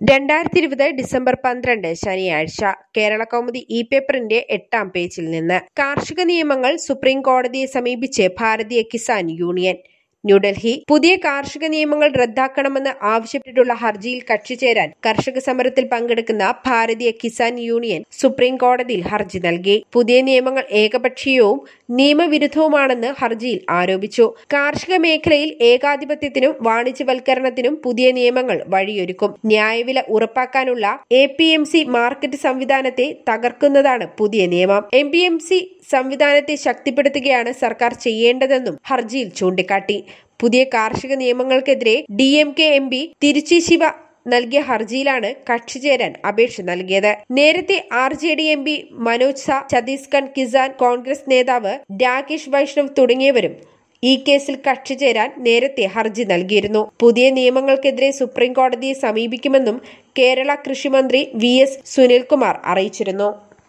രണ്ടായിരത്തി ഇരുപത് ഡിസംബർ പന്ത്രണ്ട് ശനിയാഴ്ച കേരള കൗമുദി ഇ പേപ്പറിന്റെ എട്ടാം പേജിൽ നിന്ന് കാർഷിക നിയമങ്ങൾ സുപ്രീം കോടതിയെ സമീപിച്ച് ഭാരതീയ കിസാൻ യൂണിയൻ ന്യൂഡൽഹി പുതിയ കാർഷിക നിയമങ്ങൾ റദ്ദാക്കണമെന്ന് ആവശ്യപ്പെട്ടിട്ടുള്ള ഹർജിയിൽ കക്ഷി ചേരാൻ കർഷക സമരത്തിൽ പങ്കെടുക്കുന്ന ഭാരതീയ കിസാൻ യൂണിയൻ സുപ്രീം കോടതിയിൽ ഹർജി നൽകി പുതിയ നിയമങ്ങൾ ഏകപക്ഷീയവും നിയമവിരുദ്ധവുമാണെന്ന് ഹർജിയിൽ ആരോപിച്ചു കാർഷിക മേഖലയിൽ ഏകാധിപത്യത്തിനും വാണിജ്യവൽക്കരണത്തിനും പുതിയ നിയമങ്ങൾ വഴിയൊരുക്കും ന്യായവില ഉറപ്പാക്കാനുള്ള A P M C market സംവിധാനത്തെ തകർക്കുന്നതാണ് പുതിയ നിയമം എം പി എം സി സംവിധാനത്തെ ശക്തിപ്പെടുത്തുകയാണ് സർക്കാർ ചെയ്യേണ്ടതെന്നും ഹർജിയിൽ ചൂണ്ടിക്കാട്ടി പുതിയ കാർഷിക നിയമങ്ങൾക്കെതിരെ D M K M P Tiruchi Siva നൽകിയ ഹർജിയിലാണ് കക്ഷി ചേരാൻ അപേക്ഷ നൽകിയത് നേരത്തെ R J D M P Manoj സ ഛത്തീസ്ഗഡ് കിസാൻ കോൺഗ്രസ് നേതാവ് രാകേഷ് വൈഷ്ണവ് തുടങ്ങിയവരും ഈ കേസിൽ കക്ഷി ചേരാൻ നേരത്തെ ഹർജി നൽകിയിരുന്നു പുതിയ നിയമങ്ങൾക്കെതിരെ സുപ്രീം കോടതിയെ സമീപിക്കുമെന്നും കേരള കൃഷിമന്ത്രി വി എസ് സുനിൽകുമാർ അറിയിച്ചിരുന്നു